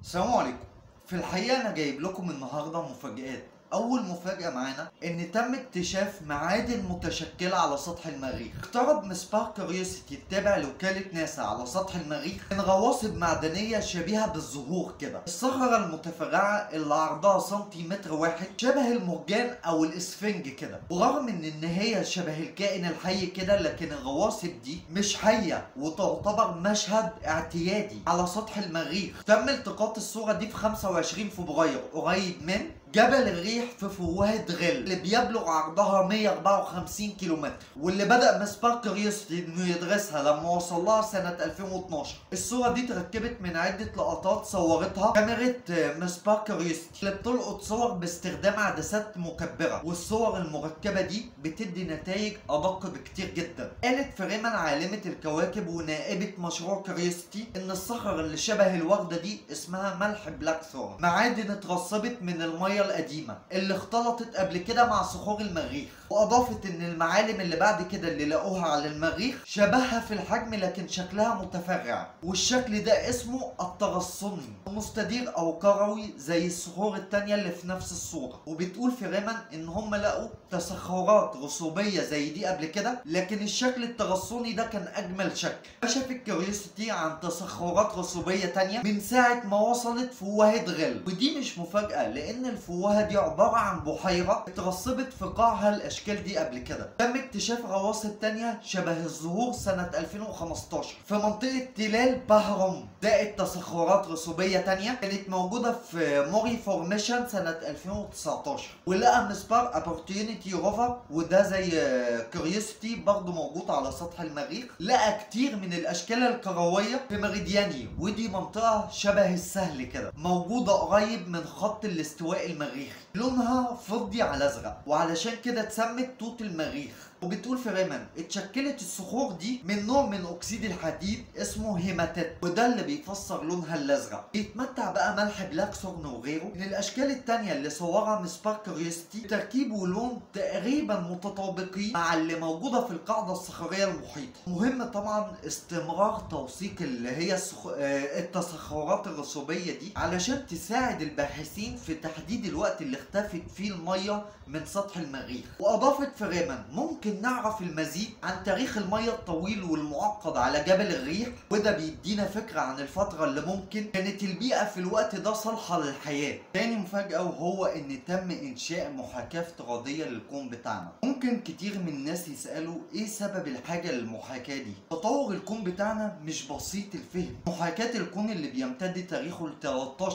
السلام عليكم في الحقيقة أنا جايب لكم النهاردة مفاجآت أول مفاجأة معانا إن تم اكتشاف معادن متشكلة على سطح المريخ اقترب مسبار كوريوسيتي التابع لوكالة ناسا على سطح المريخ من غواصب معدنية شبيهة بالزهور كده الصخرة المتفرعة اللي عرضها سنتيمتر واحد شبه المرجان أو الإسفنج كده ورغم إن إن هي شبه الكائن الحي كده لكن الغواصب دي مش حية وتعتبر مشهد اعتيادي على سطح المريخ تم التقاط الصورة دي في 25 فبراير قريب من جبل الريح في فوهة غل اللي بيبلغ عرضها 154 كيلومتر واللي بدأ مسبار كوريوسيتي انه يدرسها لما وصل لها سنة 2012 الصورة دي اتركبت من عدة لقطات صورتها كاميرا مسبار كوريوسيتي اللي بتلقط صور باستخدام عدسات مكبرة والصور المركبة دي بتدي نتائج أدق بكتير جدا قالت فريمان عالمة الكواكب ونائبة مشروع كوريوسيتي ان الصخرة اللي شبه الوردة دي اسمها ملح بلاك ثورن معادن اترسبت من المية القديمة اللي اختلطت قبل كده مع صخور المريخ واضافت ان المعالم اللي بعد كده اللي لقوها على المريخ شبهها في الحجم لكن شكلها متفرع والشكل ده اسمه التغصني مستدير او كروي زي الصخور التانية اللي في نفس الصورة وبتقول في ريمان ان هم لقوا تسخرات رسوبية زي دي قبل كده لكن الشكل التغصني ده كان اجمل شكل كشف الكيوريوسيتي عن تسخرات رسوبية تانية من ساعة ما وصلت فوهة غل ودي مش مفاجأة لان الفوهة دي عبارة عن بحيرة اترسبت في قاعها الاشكال دي قبل كده تم اكتشاف رواسب تانية شبه الزهور سنة 2015 في منطقة تلال بهرم زائد تسخرات رسوبية تانية كانت موجودة في موري فورميشن سنة 2019 ولقى مسبار opportunity روفر وده زي كوريوسيتي برضه موجود على سطح المريخ لقى كتير من الاشكال الكروية في ميريدياني ودي منطقة شبه السهل كده موجودة قريب من خط الاستواء المريخي لونها فضي على ازرق وعلشان كده اتسمت توت المريخ وبتقول في ريمان اتشكلت الصخور دي من نوع من اكسيد الحديد اسمه هيماتيت وده اللي بيفسر لونها الازرق بيتمتع بقى ملح بلاك سورن وغيره من الاشكال التانية اللي صورها مسبار كوريوسيتي تركيب ولون تقريبا متطابقين مع اللي موجودة في القاعدة الصخرية المحيطة مهم طبعا استمرار توثيق اللي هي السخ... آه، التسخرات الرسوبية دي علشان تساعد الباحثين في تحديد الوقت اللي اختفت فيه المية من سطح المريخ واضافت فريمان ممكن نعرف المزيد عن تاريخ المية الطويل والمعقد على جبل الريح وده بيدينا فكرة عن الفترة اللي ممكن كانت البيئة في الوقت ده صالحة للحياة تاني مفاجأة وهو ان تم انشاء محاكاة افتراضية للكون بتاعنا ممكن كتير من الناس يسألوا ايه سبب الحاجة للمحاكاة دي تطور الكون بتاعنا مش بسيط الفهم محاكاة الكون اللي بيمتد تاريخه ل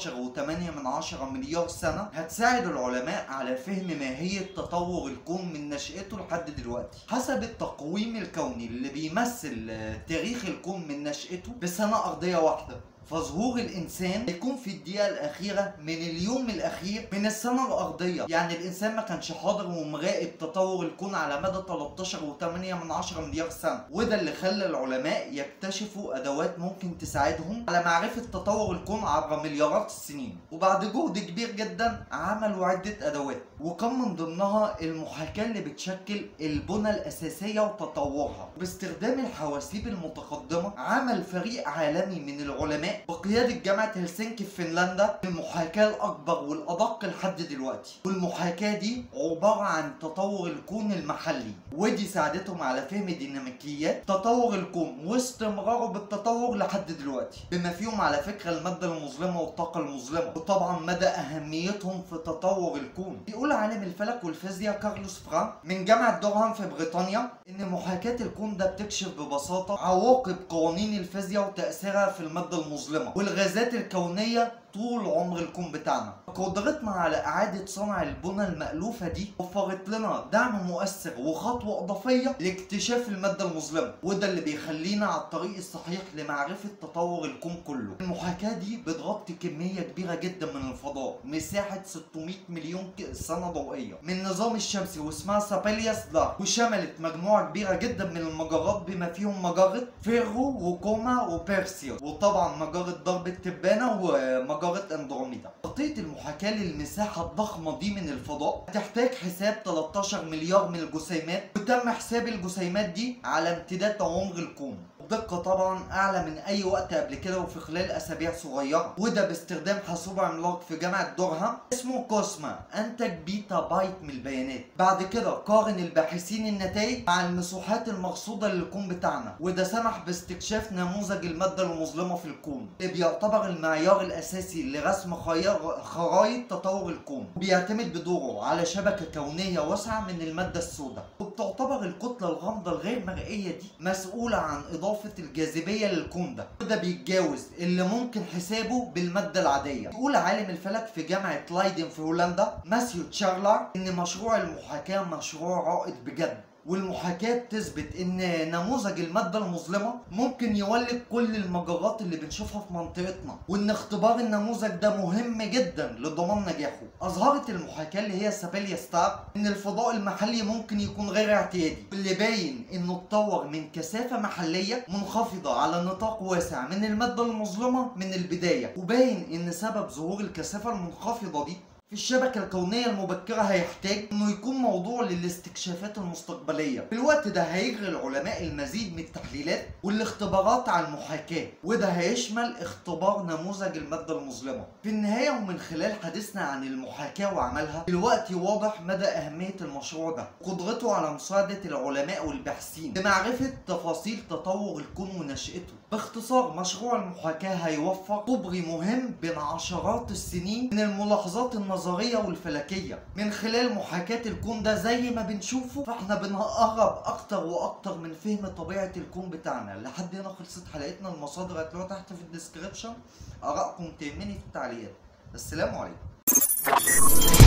13.8 من عشرة مليار سنة هتساعد العلماء على فهم ماهية تطور الكون من نشأته لحد دلوقتي حسب التقويم الكوني اللي بيمثل آه، تاريخ الكون من نشأته بسنة أرضية واحدة فظهور الانسان هيكون في الدقيقه الاخيره من اليوم الاخير من السنه الارضيه يعني الانسان ما كانش حاضر ومراقب تطور الكون على مدى 13.8 من عشرة مليار سنه وده اللي خلى العلماء يكتشفوا ادوات ممكن تساعدهم على معرفه تطور الكون عبر مليارات السنين وبعد جهد كبير جدا عملوا عده ادوات وكان من ضمنها المحاكاه اللي بتشكل البنى الاساسيه وتطورها باستخدام الحواسيب المتقدمه عمل فريق عالمي من العلماء بقيادة جامعة هلسنكي في فنلندا المحاكاة الأكبر والأدق لحد دلوقتي والمحاكاة دي عبارة عن تطور الكون المحلي ودي ساعدتهم على فهم ديناميكيات تطور الكون واستمراره بالتطور لحد دلوقتي بما فيهم على فكرة المادة المظلمة والطاقة المظلمة وطبعا مدى أهميتهم في تطور الكون بيقول عالم الفلك والفيزياء كارلوس فرانك من جامعة دورهام في بريطانيا إن محاكاة الكون ده بتكشف ببساطة عواقب قوانين الفيزياء وتأثيرها في المادة المظلمة والغازات الكونية طول عمر الكون بتاعنا قدرتنا على إعادة صنع البنى المألوفة دي وفرت لنا دعم مؤثر وخطوة إضافية لاكتشاف المادة المظلمة وده اللي بيخلينا على الطريق الصحيح لمعرفة تطور الكون كله المحاكاة دي بتغطي كمية كبيرة جدا من الفضاء مساحة 600 مليون ك- سنة ضوئية من النظام الشمسي واسمها سابيلياس دا وشملت مجموعة كبيرة جدا من المجرات بما فيهم مجرة فيرو وكوما وبيرسيوس وطبعا مجرة درب التبانة ومجرة اندروميدا تغطية المحاكاة للمساحة الضخمة دي من الفضاء هتحتاج حساب 13 مليار من الجسيمات وتم حساب الجسيمات دي على امتداد عمر الكون وبدقة طبعا أعلى من أي وقت قبل كده وفي خلال أسابيع صغيرة وده باستخدام حاسوب عملاق في جامعة دورهام اسمه كوسما أنتج بيتا بايت من البيانات بعد كده قارن الباحثين النتائج مع المساحات المقصودة للكون بتاعنا وده سمح باستكشاف نموذج المادة المظلمة في الكون اللي بيعتبر المعيار الأساسي لرسم خيار- خرائط تطور الكون وبيعتمد بدوره على شبكة كونية واسعة من المادة السوداء وبتعتبر الكتلة الغامضة الغير مرئية دي مسؤولة عن إضافة الجاذبية للكون ده وده بيتجاوز اللي ممكن حسابه بالمادة العادية يقول عالم الفلك في جامعة لايدن في هولندا ماثيو تشارلر إن مشروع المحاكاة مشروع رائد بجد والمحاكاة تثبت ان نموذج المادة المظلمة ممكن يولد كل المجرات اللي بنشوفها في منطقتنا وان اختبار النموذج ده مهم جدا لضمان نجاحه اظهرت المحاكاة اللي هي سابيليا ستار ان الفضاء المحلي ممكن يكون غير اعتيادي واللي باين انه اتطور من كثافة محلية منخفضة على نطاق واسع من المادة المظلمة من البداية وباين ان سبب ظهور الكثافة المنخفضة دي في الشبكة الكونية المبكرة هيحتاج انه يكون موضوع للاستكشافات المستقبلية في الوقت ده هيجري العلماء المزيد من التحليلات والاختبارات على المحاكاة وده هيشمل اختبار نموذج المادة المظلمة في النهاية ومن خلال حديثنا عن المحاكاة وعملها دلوقتي واضح مدى أهمية المشروع ده وقدرته على مساعدة العلماء والباحثين لمعرفة تفاصيل تطور الكون ونشأته باختصار مشروع المحاكاة هيوفر كوبري مهم بين عشرات السنين من الملاحظات النظرية والفلكية من خلال محاكاة الكون ده زي ما بنشوفه فاحنا بنقرب اكتر واكتر من فهم طبيعة الكون بتاعنا لحد هنا خلصت حلقتنا المصادر هتلاقوها تحت في الديسكريبشن ارائكم تهمني في التعليقات السلام عليكم